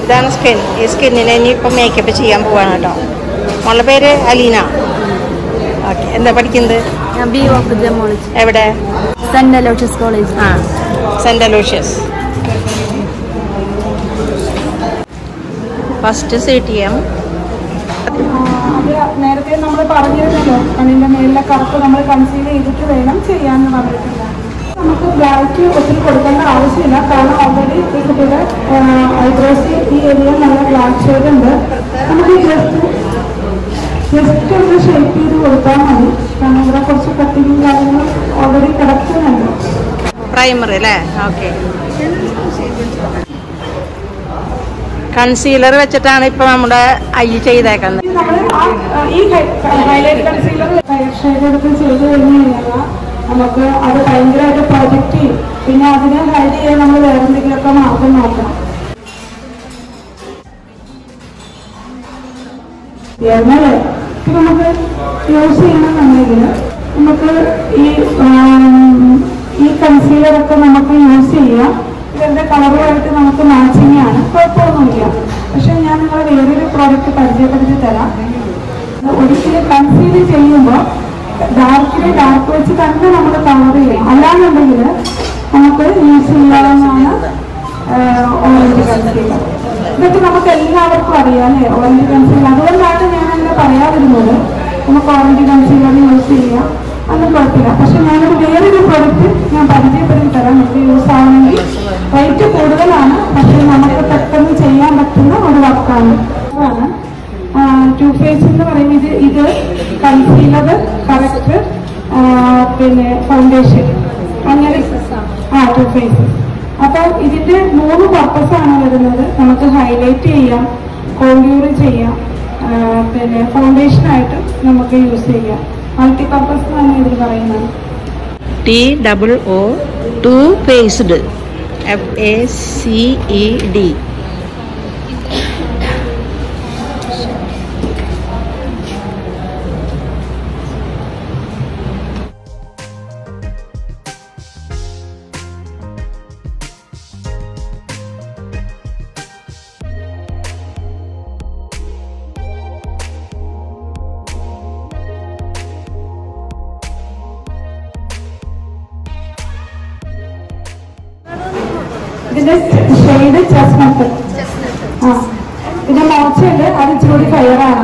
ഇതാണ് സ്കിൻ ഈ സ്കിന്നിനെ ഇനി ഇപ്പം മേക്കപ്പ് ചെയ്യാൻ പോവാണ് കേട്ടോ മോളുടെ പേര് അലീന ഓക്കെ എന്താ പഠിക്കുന്നത് ഞാൻ ബി വോക്ക് ജമോളജി എവിടെ സെന്റ് അലോഷ്യസ് കോളേജ് ആ saint Aloysius first C T M അത് നേരത്തെ നമ്മൾ പറഞ്ഞിരുന്നല്ലോ കണ്ണിന്റെ മേലിലെ കറുപ്പ് നമ്മൾ കൺസീൽ ചെയ്തിട്ട് വേണം ചെയ്യാന്ന് പറഞ്ഞിട്ടുണ്ട് നമുക്ക് ബ്ലാക്ക് ഒത്തിരി കൊടുക്കേണ്ട ആവശ്യമില്ല കാരണം ഓൾറെഡി ഈ കുട്ടിയുടെ ഐബ്രോസ് ഈ ഏരിയ നല്ല ബ്ലാക്ക് ഷെയ്ഡ് ഉണ്ട് നമുക്ക് ജസ്റ്റ് ജസ്റ്റ് ഒന്ന് ഷേപ്പ് ചെയ്ത് കൊടുത്താൽ മതി കാരണം ഇവിടെ കുറച്ച് കട്ടിങ്ങും കാര്യങ്ങളും ഓൾറെഡി കിടക്കുന്നുണ്ട് പ്രൈമറി അല്ലേ ഓക്കെ കൺസീലർ വെച്ചിട്ടാണ് ഇപ്പൊ നമ്മുടെ ഐ ചെയ്തേക്കുന്നത് നമ്മൾ ആ ഈ ഹൈലൈറ്റ് കൺസീലർ ഷെയ്ഡ് എടുത്ത് ചെയ്ത് കഴിഞ്ഞ് കഴിഞ്ഞാൽ നമുക്ക് അത് ഭയങ്കരമായിട്ട് പ്രൊജക്റ്റ് ചെയ്യും പിന്നെ അതിനെ ഹൈഡ് ചെയ്യാൻ നമ്മൾ വേറെ എന്തെങ്കിലുമൊക്കെ മാർഗം നോക്കണം എന്നാൽ ഇപ്പൊ നമുക്ക് യൂസ് ചെയ്യണമെന്നുണ്ടെങ്കിൽ നമുക്ക് ഈ ആം, ഈ കൺസീലറൊക്കെ നമുക്ക് യൂസ് ചെയ്യാം ഇതിന്റെ കളറുമായിട്ട് നമുക്ക് മാച്ചിങ് ആണ് കുഴപ്പമൊന്നുമില്ല പക്ഷെ ഞാൻ നിങ്ങളെ വേറൊരു പ്രോഡക്റ്റ് പരിചയപ്പെടുത്തി തരാം ഒരിക്കലും കൺസീൽ ചെയ്യുമ്പോൾ ഡാർക്കിന് ഡാർക്ക് വെച്ച് തന്നെ നമ്മൾ കവർ ചെയ്യും അല്ലാന്നുണ്ടെങ്കിൽ നമുക്ക് യൂസ് ചെയ്യാവുന്നതാണ് ഓറഞ്ച് കൺസീലർ ഇതൊക്കെ നമുക്ക് എല്ലാവർക്കും അറിയാം അല്ലേ ഓറഞ്ച് കൺസീലർ അതുകൊണ്ടാണ് ഞാൻ അങ്ങനെ പറയാതിരുന്നത് നമുക്ക് ഓറഞ്ച് കൺസീലർ യൂസ് ചെയ്യാം അതൊന്നും കുഴപ്പമില്ല പക്ഷെ ഞാനൊരു വേറൊരു പ്രൊഡക്റ്റ് ഞാൻ പരിചയപ്പെടുത്തി തരാം നമുക്ക് യൂസ് ആവണമെങ്കിൽ റേറ്റ് കൂടുതലാണ് പക്ഷെ നമുക്ക് പെട്ടെന്ന് ചെയ്യാൻ പറ്റുന്ന ഒരു വർക്കാണ് അതാണ് ടു ഫേസ് എന്ന് പറയുന്നത് ഇത് കൺസീലർ കറക്റ്റ് പിന്നെ ഫൗണ്ടേഷൻ അങ്ങനെ ആ ടു ഫേസ് അപ്പോൾ ഇതിന്റെ മൂന്ന് പർപ്പസ് ആണ് വരുന്നത് നമുക്ക് ഹൈലൈറ്റ് ചെയ്യാം കോൺട്യൂർ ചെയ്യാം ആ, പിന്നെ ഫൗണ്ടേഷൻ ആയിട്ട് നമുക്ക് യൂസ് ചെയ്യാം മൾട്ടി പർപ്പസ് എന്നാണ് ഇതിൽ പറയുന്നത് T double O too faced F A C E D ഇതിന്റെ ഷെയ്ഡ് ചെസ്നട്ട് ആ പിന്നെ മോർച്ചയുണ്ട് അത് ഇച്ചിരി ഫയറാണ്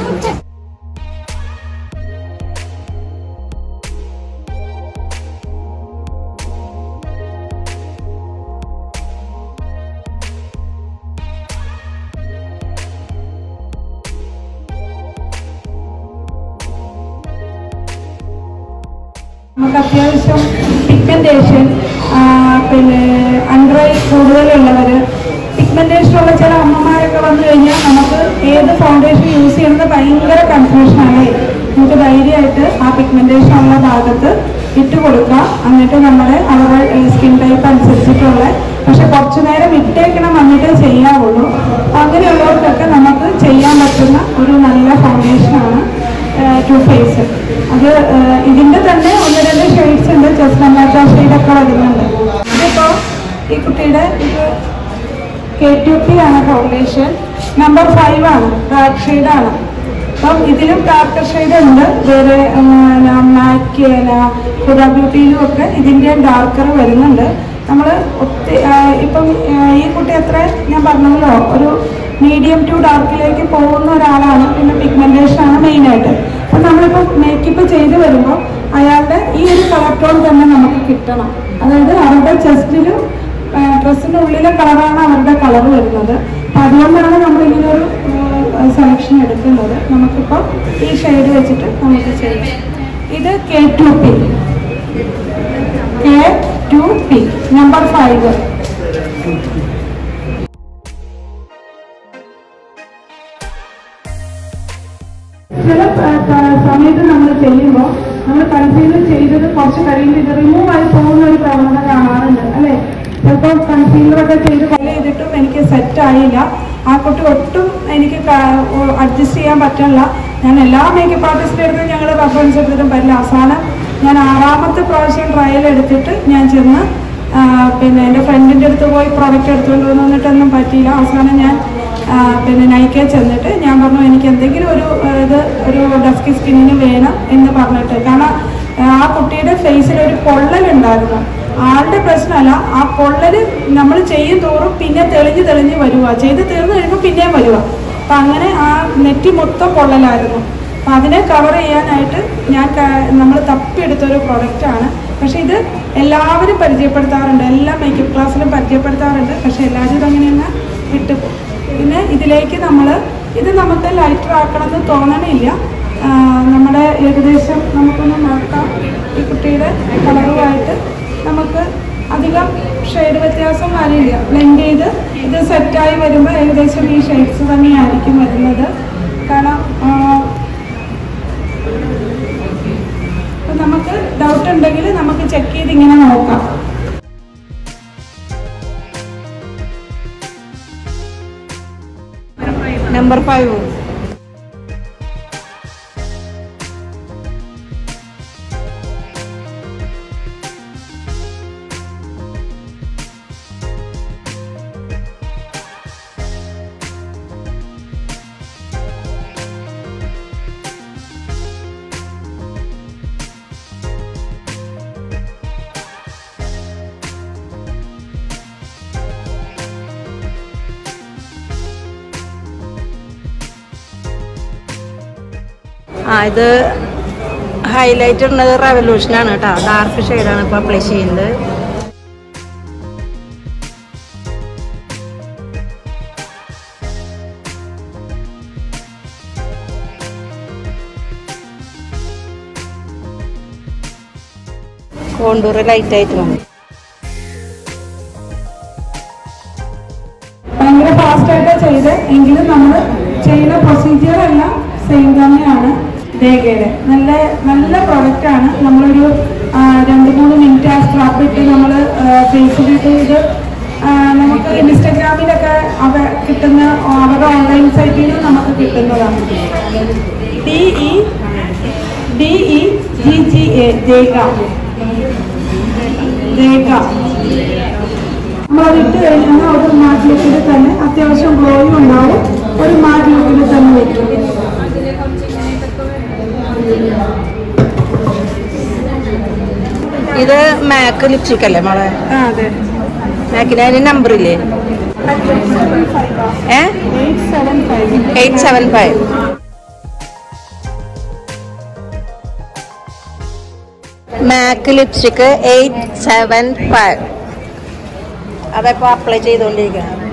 നമുക്ക് അത്യാവശ്യം പിഗ്മെന്റേഷൻ പിന്നെ അണ്ടർ ഐ കൂടുതലുള്ളവർ പിഗ്മെന്റേഷൻ ഉള്ള ചില അമ്മമാരൊക്കെ വന്നു കഴിഞ്ഞാൽ നമുക്ക് ഏത് ഫൗണ്ടേഷൻ യൂസ് ചെയ്യണമെന്ന് ഭയങ്കര കൺഫ്യൂഷൻ ആണ് നമുക്ക് ധൈര്യമായിട്ട് ആ പിഗ്മെന്റേഷൻ ഉള്ള ഭാഗത്ത് ഇട്ട് കൊടുക്കാം എന്നിട്ട് നമ്മുടെ അവരുടെ സ്കിൻ ടൈപ്പ് അനുസരിച്ചിട്ടുള്ള പക്ഷെ കുറച്ചു നേരം ഇട്ടേക്കണം വന്നിട്ടേ ചെയ്യാവുള്ളൂ അപ്പൊ അങ്ങനെയുള്ളവർക്കൊക്കെ നമുക്ക് ചെയ്യാൻ പറ്റുന്ന ഒരു നല്ല ഫൗണ്ടേഷനാണ് ടു ഫേസ് അത് ഏഹ്, ഇതിന്റെ തന്നെ ഒന്ന് രണ്ട് ഷെയ്ഡ്സ് ഉണ്ട് ജസ്റ്റ് അല്ലാത്ത ഷെയ്ഡൊക്കെ വരുന്നുണ്ട് ഇതിപ്പോ ഈ കുട്ടിയുടെ ഇത് കെ ടു പി ആണ് ഫൗണ്ടേഷൻ നമ്പർ ഫൈവ് ആണ് ഡാർക്ക് ഷെയ്ഡാണ് അപ്പം ഇതിലും ഡാർക്കർ ഷെയ്ഡ് ഉണ്ട് വേറെ മാക്ക് ഹുദ ബ്യൂട്ടിയിലും ഒക്കെ ഇതിൻ്റെ ഡാർക്കർ വരുന്നുണ്ട് നമ്മൾ ഒത്തിരി ഇപ്പം ആ, ഈ കുട്ടി എത്ര ഞാൻ പറഞ്ഞല്ലോ ഒരു മീഡിയം ടു ഡാർക്കിലേക്ക് പോകുന്ന ഒരാളാണ് പിന്നെ പിഗ്മെന്റേഷൻ ആണ് മെയിനായിട്ട് അപ്പം നമ്മളിപ്പോൾ മേക്കപ്പ് ചെയ്ത് വരുമ്പോൾ അയാളുടെ ഈ ഒരു കളർ ടോൺ തന്നെ നമുക്ക് കിട്ടണം അതായത് അവരുടെ ചെസ്റ്റിലും ഡ്രസ്സിൻ്റെ ഉള്ളിലെ കളറാണ് അവരുടെ കളർ വരുന്നത് അപ്പം അതുകൊണ്ടാണ് നമ്മൾ ഇങ്ങനെ ഒരു സെലക്ഷൻ എടുക്കുന്നത് നമുക്കിപ്പോൾ ഈ ഷെയ്ഡ് വെച്ചിട്ട് നമുക്ക് ചെയ്യാം ഇത് K two P K two P number five ചില ആ, ക- സമയത്ത് നമ്മൾ ചെയ്യുമ്പോൾ നമ്മൾ കൺസീലർ ചെയ്തത് കുറച്ച് കഴിയുമ്പോൾ ഇത് റിമൂവ് ആയി പോകുന്ന ഒരു പ്രവണത കാണാറുണ്ട് അല്ലേ ചിലപ്പോൾ കൺസീലറൊക്കെ ചെയ്ത് കൊല്ല ചെയ്തിട്ടും എനിക്ക് സെറ്റ് ആയില്ല ആ കുട്ടി ഒട്ടും എനിക്ക് അഡ്ജസ്റ്റ് ചെയ്യാൻ പറ്റില്ല ഞാൻ എല്ലാ മേക്കപ്പ് ആർട്ടിസ്റ്റിൻ്റെ അടുത്തും ഞങ്ങൾ റെഫറൻസ് എടുത്തിട്ടും പറ്റില്ല അവസാനം ഞാൻ ആറാമത്തെ പ്രാവശ്യം ട്രയൽ എടുത്തിട്ട് ഞാൻ ചെന്ന് ആ, പിന്നെ എൻ്റെ ഫ്രണ്ടിൻ്റെ അടുത്ത് പോയി പ്രോഡക്റ്റ് എടുത്തുകൊണ്ട് വന്നിട്ടൊന്നും പറ്റിയില്ല അവസാനം ഞാൻ ആ, പിന്നെ നൈക്കെ ചെന്നിട്ട് ഞാൻ പറഞ്ഞു എനിക്ക് എന്തെങ്കിലും ഒരു ആ, ഇത് ഒരു ഡസ്കി സ്കിന്നിന് വേണം എന്ന് പറഞ്ഞിട്ട് കാരണം ആ കുട്ടിയുടെ ഫേസിൽ ഒരു പൊള്ളലുണ്ടായിരുന്നു ആളുടെ പ്രശ്നമല്ല ആ പൊള്ളല് നമ്മൾ ചെയ്യും തോറും പിന്നെ തെളിഞ്ഞ് തെളിഞ്ഞ് വരുക ചെയ്ത് തീർന്നു കഴിയുമ്പോൾ പിന്നെയും വരുക അപ്പം അങ്ങനെ ആ നെറ്റി മൊത്തം പൊള്ളലായിരുന്നു അപ്പം അതിനെ കവർ ചെയ്യാനായിട്ട് ഞാൻ നമ്മൾ തപ്പിയെടുത്തൊരു പ്രൊഡക്റ്റാണ് പക്ഷേ ഇത് എല്ലാവരും പരിചയപ്പെടുത്താറുണ്ട് എല്ലാ മേക്കപ്പ് ക്ലാസ്സിലും പരിചയപ്പെടുത്താറുണ്ട് പക്ഷേ എല്ലാവരും ഇതങ്ങനെ തന്നെ വിട്ടുപോകും പിന്നെ ഇതിലേക്ക് നമ്മൾ ഇത് നമുക്ക് ലൈറ്റർ ആക്കണമെന്ന് തോന്നണില്ല ആ, നമ്മുടെ ഏകദേശം നമുക്കൊന്ന് നോക്കാം ഈ കുട്ടിയുടെ കളറുമായിട്ട് നമുക്ക് അധികം ഷെയ്ഡ് വ്യത്യാസം വരില്ല ബ്ലെൻഡ് ചെയ്ത് ഇത് സെറ്റായി വരുമ്പോൾ ഏകദേശം ഈ ഷെയ്ഡ്സ് തന്നെയായിരിക്കും വരുന്നത് കാരണം ആ, അപ്പൊ നമുക്ക് ഡൗട്ട് ഉണ്ടെങ്കിൽ നമുക്ക് ചെക്ക് ചെയ്ത് ഇങ്ങനെ നോക്കാം നമ്പർ ഫൈവ് ആ ഇത് ഹൈലൈറ്റ് ഇടുന്നത് റെവല്യൂഷനാണ് കേട്ടോ ഡാർക്ക് ഷെയ്ഡാണ് ഇപ്പോൾ അപ്ലൈ ചെയ്യുന്നത് കോണ്ടൂർ ലൈറ്റ് ആയിട്ട് മതി ഭയങ്കര ഫാസ്റ്റ് ആയിട്ടാണ് ചെയ്ത് എങ്കിലും നമ്മൾ ചെയ്യുന്ന പ്രൊസീജിയർ എല്ലാം സെയിം തന്നെയാണ് ദേഗയുടെ നല്ല നല്ല പ്രോഡക്റ്റ് ആണ് നമ്മളൊരു ആ, രണ്ട് മൂന്ന് മിനിറ്റ് ആ സ്ക്രബ് ഇട്ട് നമ്മൾ ഫേസിലിട്ട് ഇത് ആ, നമുക്ക് ഇൻസ്റ്റഗ്രാമിലൊക്കെ അവ കിട്ടുന്ന അവരുടെ ഓൺലൈൻ സൈറ്റിൽ നിന്ന് നമുക്ക് കിട്ടുന്നതാണ് D E D E G G A ദേഗ ദേഗ നമ്മളത് ഇട്ട് കഴിഞ്ഞാൽ ഒരു മാറ്റ് ലുക്കിൽ തന്നെ അത്യാവശ്യം ഗ്ലോയും ഉണ്ടാവും ഒരു മാറ്റ് ലുക്കിൽ തന്നെ വയ്ക്കും ഇത് മാക്ക് ലിപ്സ്റ്റിക് അല്ലേ മോളെ ആ അതെ മാക്കിന് അതിന് നമ്പർ ഇല്ലേ A eight seven five eight seven five Mac lipstick eight seven five അതിപ്പോൾ അപ്ലൈ ചെയ്തുകൊണ്ടിരിക്കുകയാണ്